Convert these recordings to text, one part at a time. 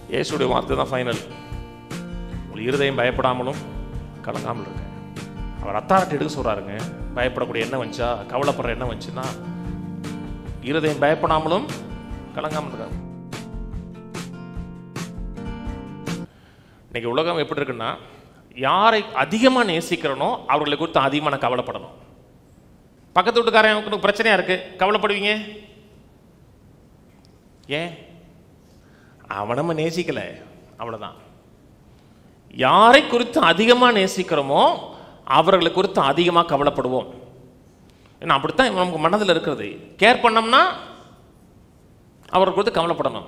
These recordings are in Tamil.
இயேசுடைய வார்த்தை தான் ஃபைனல் உங்கள் இருதயம் பயப்படாமலும் கலங்காமல் இருக்க அவர் அத்தாரிட்டி எடுக்க சொல்றாருங்க பயப்படக்கூடிய எண்ணம் வந்துச்சா கவலைப்படுற எண்ணம் வந்துச்சுன்னா இருதயம் பயப்படாமலும் கலங்காமல் இருக்காங்க இன்னைக்கு உலகம் எப்படி இருக்குன்னா யாரை அதிகமாக நேசிக்கிறனோ அவர்களை குறித்து அதிகமாக நான் கவலைப்படணும் பக்கத்து வீட்டுக்காரன் உனக்கு பிரச்சனையா இருக்கு கவலைப்படுவீங்க ஏன் அவன் நம்ம நேசிக்கல அவ்வளவுதான் யாரை குறித்து அதிகமாக நேசிக்கிறோமோ அவர்களை குறித்து அதிகமாக கவலைப்படுவோம் ஏன்னா அப்படித்தான் நமக்கு மனதில் இருக்கிறது கேர் பண்ணோம்னா அவரை குறித்து கவலைப்படணும்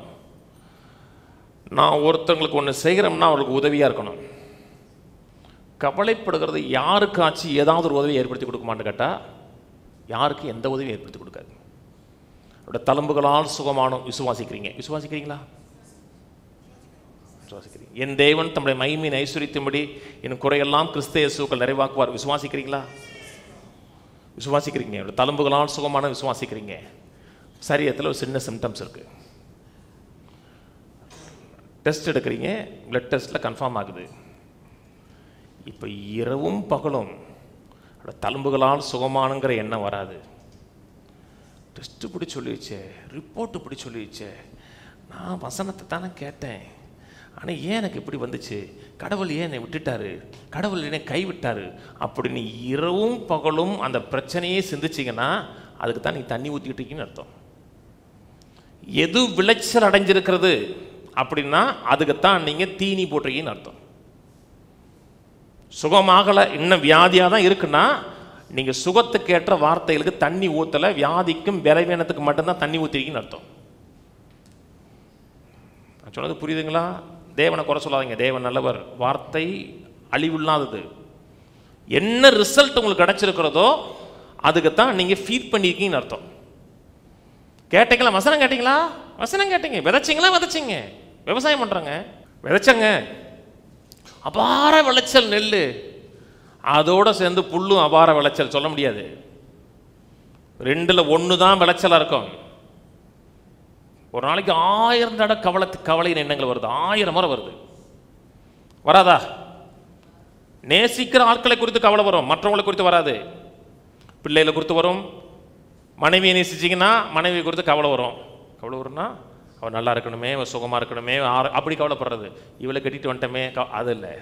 நான் ஒருத்தவங்களுக்கு ஒன்று செய்கிறோம்னா அவருக்கு உதவியாக இருக்கணும் கவலைப்படுகிறது யாருக்காச்சும் ஏதாவது ஒரு உதவி ஏற்படுத்தி கொடுக்குமான்னு கேட்டால் யாருக்கு எந்த உதவியும் ஏற்படுத்தி கொடுக்காது அவருடைய தழும்புகளால் சுகமானும் விசுவாசிக்கிறீங்க விசுவாசிக்கிறீங்களா விசுவாசிக்கிறீங்க என் தேவன் தம்முடைய மகிமையின் ஐஸ்வரித்தும்படி என் குறையெல்லாம் கிறிஸ்த இயேசுக்கள் நிறைவாக்குவார் விசுவாசிக்கிறீங்களா விசுவாசிக்கிறீங்க அவருடைய தழும்புகளால் சுகமான விசுவாசிக்கிறீங்க சரீரத்தில் ஒரு சின்ன சிம்டம்ஸ் இருக்குது டெஸ்ட் எடுக்கிறீங்க பிளட் டெஸ்ட்டில் கன்ஃபார்ம் ஆகுது இப்போ இரவும் பகலும் அவரோட தழும்புகளால் சுகமானுங்கிற எண்ணம் வராது டெஸ்ட் இப்படி சொல்லிடுச்சே ரிப்போர்ட் இப்படி சொல்லிடுச்சே நான் வசனத்தை தானே கேட்டேன் ஆனால் ஏன் எனக்கு இப்படி வந்துச்சு கடவுள் ஏன் என்னை விட்டுட்டாரு கடவுள் என்னை கைவிட்டாரு அப்படின்னு இரவும் பகலும் அந்த பிரச்சனையே சிந்திச்சிங்கன்னா அதுக்கு தான் நீ தண்ணி ஊற்றிக்கிட்டு இருக்கீங்கன்னு அர்த்தம் எது விளைச்சல் அடைஞ்சிருக்கிறது அப்படின்னா அதுக்குத்தான் நீங்கள் தீனி போட்டிருக்கீங்கன்னு அர்த்தம் சுகமாகலை இன்னும் வியாதியாக தான் இருக்குன்னா நீங்கள் சுகத்துக்கு ஏற்ற வார்த்தைகளுக்கு தண்ணி ஊற்றலை வியாதிக்கும் விளைவேனத்துக்கு மட்டும்தான் தண்ணி ஊற்றிருக்கீங்கன்னு அர்த்தம் நான் சொன்னது புரியுதுங்களா தேவனை குறை சொல்லாதீங்க தேவன் நல்லவர் வார்த்தை அழிவில்லாதது என்ன ரிசல்ட் உங்களுக்கு கிடைச்சிருக்கிறதோ அதுக்குத்தான் நீங்கள் ஃபீட் பண்ணியிருக்கீங்கன்னு அர்த்தம் கேட்டீங்களா வசனம் கேட்டீங்களா வசனம் கேட்டீங்க விதைச்சிங்களா விதைச்சிங்க விவசாயம் பண்ணுறாங்க விதைச்சங்க அபார விளைச்சல் நெல் அதோட சேர்ந்து புல்லும் அபார விளைச்சல் சொல்ல முடியாது ரெண்டில் ஒன்று தான் விளைச்சலாக இருக்கும் ஒரு நாளைக்கு ஆயிரம் தடவை கவலை கவலையின் எண்ணங்கள் வருது ஆயிரம் முறை வருது வராதா நேசிக்கிற ஆட்களை குறித்து கவலை வரும் மற்றவங்களை குறித்து வராது பிள்ளைகளை குறித்து வரும் மனைவியை நேசிச்சிங்கன்னா மனைவியை குறித்து கவலை வரும் கவலை வரும்னா அவன் நல்லா இருக்கணுமே அவன் சுகமாக இருக்கணுமே ஆர- அப்படி கவலைப்படுறது இவளை கட்டிட்டு வந்துட்டோமே க- அது இல்லை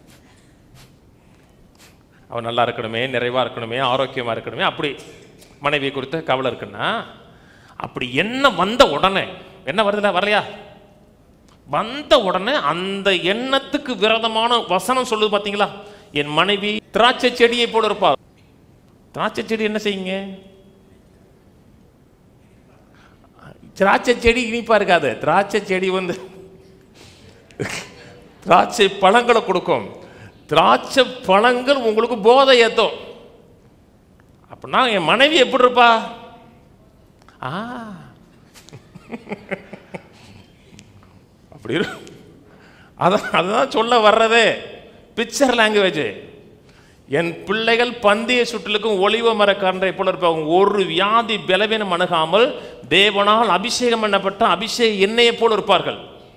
அவன் நல்லா இருக்கணுமே நிறைவாக இருக்கணுமே ஆரோக்கியமாக இருக்கணுமே அப்படி மனைவியை குறித்து கவலை இருக்குன்னா அப்படி என்ன வந்த உடனே என்ன வருதுல வரலையா வந்த உடனே அந்த எண்ணத்துக்கு விரதமான வசனம் சொல்லுது பார்த்தீங்களா என் மனைவி திராட்சை செடியை போல இருப்பா திராட்சை செடி என்ன செய்யுங்க திராட்சை செடி இனிப்பா இருக்காது திராட்சை செடி வந்து திராட்சை பழங்களை கொடுக்கும் திராட்சை பழங்கள் உங்களுக்கு போதை ஏத்தும் அப்படின்னா என் மனைவி எப்படி இருப்பா ஆ அப்படி இரு- அதான் அதுதான் சொல்ல வர்றதே பிக்சர் லாங்குவேஜ் என் பிள்ளைகள் பந்தய சுற்றிலுக்கும் ஒளிவ மரக்கன்றை போல இருப்பாங்க ஒரு வியாதி பலவீனம் அணுகாமல் தேவனால் அபிஷேகம் பண்ணப்பட்ட அபிஷேக எண்ணெயை போல இருப்பார்கள்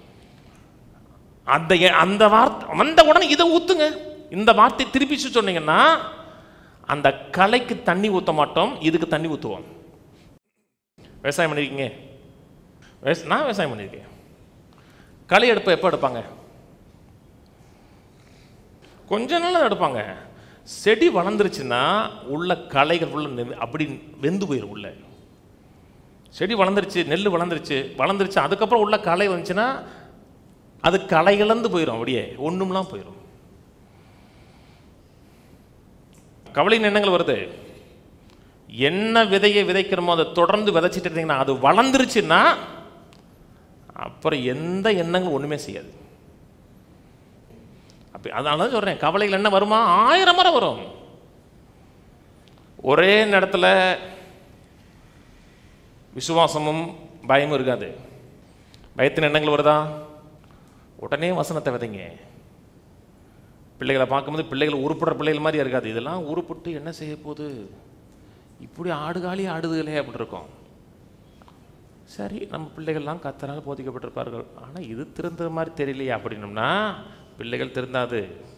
அந்த எ- அந்த வார்த்தை வந்த உடனே இதை ஊத்துங்க இந்த வார்த்தை திருப்பி சொன்னீங்கன்னா அந்த கலைக்கு தண்ணி ஊற்ற மாட்டோம் இதுக்கு தண்ணி ஊற்றுவோம் விவசாயம் பண்ணிருக்கீங்க விவச- நான் விவசாயம் பண்ணியிருக்கேன் களை எடுப்பு எப்போ எடுப்பாங்க கொஞ்ச நாள் எடுப்பாங்க செடி வளர்ந்துருச்சுன்னா உள்ள களைகள் உள்ள நெ- அப்படி வெந்து போயிடும் உள்ள செடி வளர்ந்துருச்சு நெல் வளர்ந்துருச்சு வளர்ந்துருச்சு அதுக்கப்புறம் உள்ள களை வந்துச்சுன்னா அது களை இழந்து போயிடும் அப்படியே ஒண்ணும்லாம் போயிடும் கவலையின் எண்ணங்கள் வருது என்ன விதையை விதைக்கிறோமோ அதை தொடர்ந்து விதைச்சிட்டு இருந்தீங்கன்னா அது வளர்ந்துருச்சுன்னா அப்புறம் எந்த எண்ணங்களும் ஒண்ணுமே செய்யாது அப்படி அதனால தான் சொல்றேன் கவலைகள் என்ன வருமா ஆயிரம் முறை வரும் ஒரே நேரத்தில் விசுவாசமும் பயமும் இருக்காது பயத்தின் எண்ணங்கள் வருதா உடனே வசனத்தை விதைங்க பிள்ளைகளை பார்க்கும்போது பிள்ளைகள் உருப்படுற பிள்ளைகள் மாதிரி இருக்காது இதெல்லாம் உருப்பிட்டு என்ன செய்ய போகுது இப்படி ஆடுகாலி ஆடுதுகளே அப்படி இருக்கும் சரி நம்ம பிள்ளைகள்லாம் கத்தரால் போதிக்கப்பட்டிருப்பார்கள் ஆனால் இது திருந்த மாதிரி தெரியலையே அப்படின்னம்னா பிள்ளைகள் திருந்தாது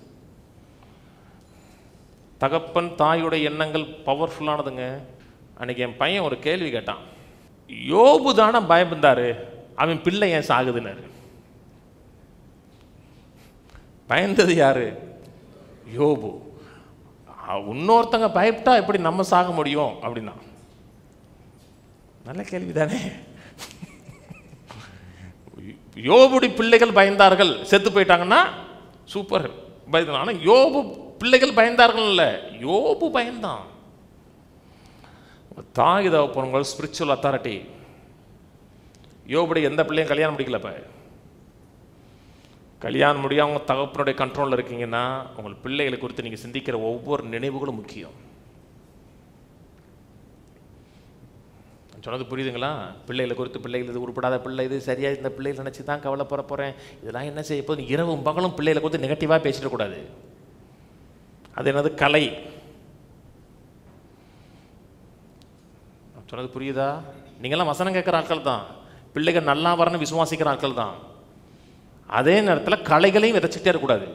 தகப்பன் தாயுடைய எண்ணங்கள் பவர்ஃபுல்லானதுங்க அன்னைக்கு என் பையன் ஒரு கேள்வி கேட்டான் யோபு தானே பயந்தாரு அவன் பிள்ளை ஏன் சாகுதுன்னாரு பயந்தது யாரு யோபு அ- இன்னொருத்தங்க பயப்பட்டா எப்படி நம்ம சாக முடியும் அப்படின்னா நல்ல கேள்வி தானே யோபுடி பிள்ளைகள் பயந்தார்கள் செத்து போயிட்டாங்கன்னா சூப்பர் பயந்தான் ஆனால் யோபு பிள்ளைகள் பயந்தார்கள் இல்லை யோபு பயந்தான் தாய் தகப்பனங்கள் ஸ்பிரிச்சுவல் அத்தாரிட்டி யோபுடைய எந்த பிள்ளையும் கல்யாணம் முடிக்கல இப்போ கல்யாணம் முடியாம தகப்பனுடைய கண்ட்ரோலில் இருக்கீங்கன்னா உங்கள் பிள்ளைகளை குறித்து நீங்கள் சிந்திக்கிற ஒவ்வொரு நினைவுகளும் முக்கியம் நான் சொன்னது புரியுதுங்களா பிள்ளைகளை குறித்து பிள்ளைகள் இது உருப்படாத பிள்ளை இது சரியா இந்த பிள்ளைகள் நினச்சி தான் கவலைப்பட போகிறேன் இதெல்லாம் என்ன செய்ய போகுது இரவும் பகலும் பிள்ளைகளை குறித்து நெகட்டிவாக பேசிடக்கூடாது அது என்னது கலை நான் சொன்னது புரியுதா நீங்களாம் வசனம் கேட்குற ஆட்கள் தான் பிள்ளைகள் நல்லா வரணும் விசுவாசிக்கிற ஆட்கள் தான் அதே நேரத்தில் கலைகளையும் விதைச்சிட்டே இருக்கக்கூடாது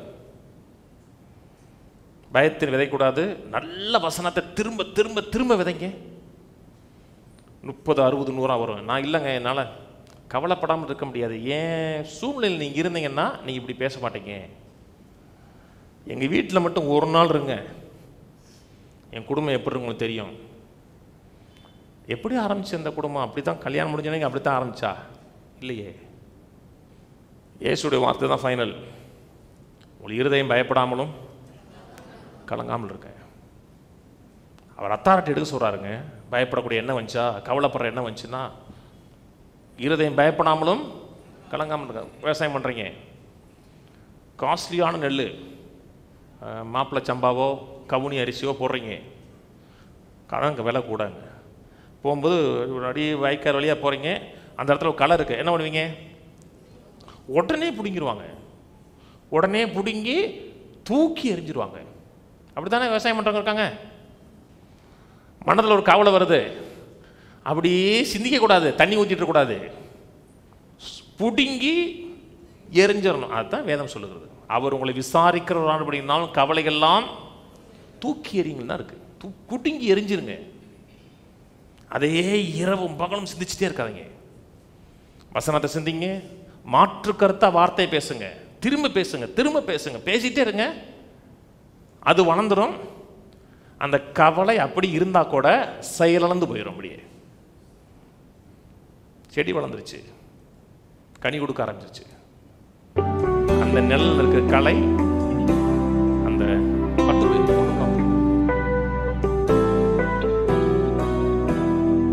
பயத்தில் விதைக்கூடாது நல்ல வசனத்தை திரும்ப திரும்ப திரும்ப விதைங்க முப்பது அறுபது நூறா வரும் நான் இல்லைங்க என்னால் கவலைப்படாமல் இருக்க முடியாது ஏன் சூழ்நிலையில் நீங்கள் இருந்தீங்கன்னா நீங்கள் இப்படி பேச மாட்டீங்க எங்கள் வீட்டில் மட்டும் ஒரு நாள் இருங்க என் குடும்பம் எப்படி இருக்கும் உங்களுக்கு தெரியும் எப்படி ஆரம்பிச்சு இந்த குடும்பம் அப்படி தான் கல்யாணம் முடிஞ்சவங்க அப்படி தான் ஆரம்பிச்சா இல்லையே இயேசுடைய வார்த்தை தான் ஃபைனல் உங்கள் இருதயம் பயப்படாமலும் கலங்காமல் இருக்க அவர் அத்தாரிட்டி எடுக்க சொல்கிறாருங்க பயப்படக்கூடிய எண்ணம் வந்துச்சா கவலைப்படுற எண்ணம் வந்துச்சுன்னா இருதயம் பயப்படாமலும் கலங்காமல் இருக்க விவசாயம் பண்ணுறீங்க காஸ்ட்லியான நெல் மாப்பிள்ளை சம்பாவோ கவுனி அரிசியோ போடுறீங்க கணக்கு விலை கூடங்க போகும்போது ஒரு அடி வாய்க்கால் வழியாக போகிறீங்க அந்த இடத்துல ஒரு களை இருக்குது என்ன பண்ணுவீங்க உடனே பிடுங்கிடுவாங்க உடனே பிடுங்கி தூக்கி எறிஞ்சிருவாங்க அப்படி தானே விவசாயம் பண்ணுறவங்க இருக்காங்க மனதில் ஒரு கவலை வருது அப்படியே சிந்திக்கக்கூடாது தண்ணி ஊற்றிட்டு கூடாது பிடுங்கி எரிஞ்சிடணும் அதுதான் வேதம் சொல்லுகிறது அவர் உங்களை விசாரிக்கிறவரான அப்படின்னாலும் கவலைகள்லாம் தூக்கி எறிங்கன்னு தான் இருக்குது தூ பிடுங்கி எரிஞ்சிருங்க அதையே இரவும் பகலும் சிந்திச்சுட்டே இருக்காதீங்க வசனத்தை சிந்திங்க மாற்று கருத்தா வார்த்தை பேசுங்க திரும்ப பேசுங்க திரும்ப பேசுங்க பேசிட்டே இருங்க அது வளர்ந்துடும் அந்த கவலை அப்படி இருந்தா கூட செயலிழந்து போயிடும் அப்படியே செடி வளர்ந்துருச்சு கனி கொடுக்க ஆரம்பிச்சிருச்சு அந்த நெல்லில் இருக்க களை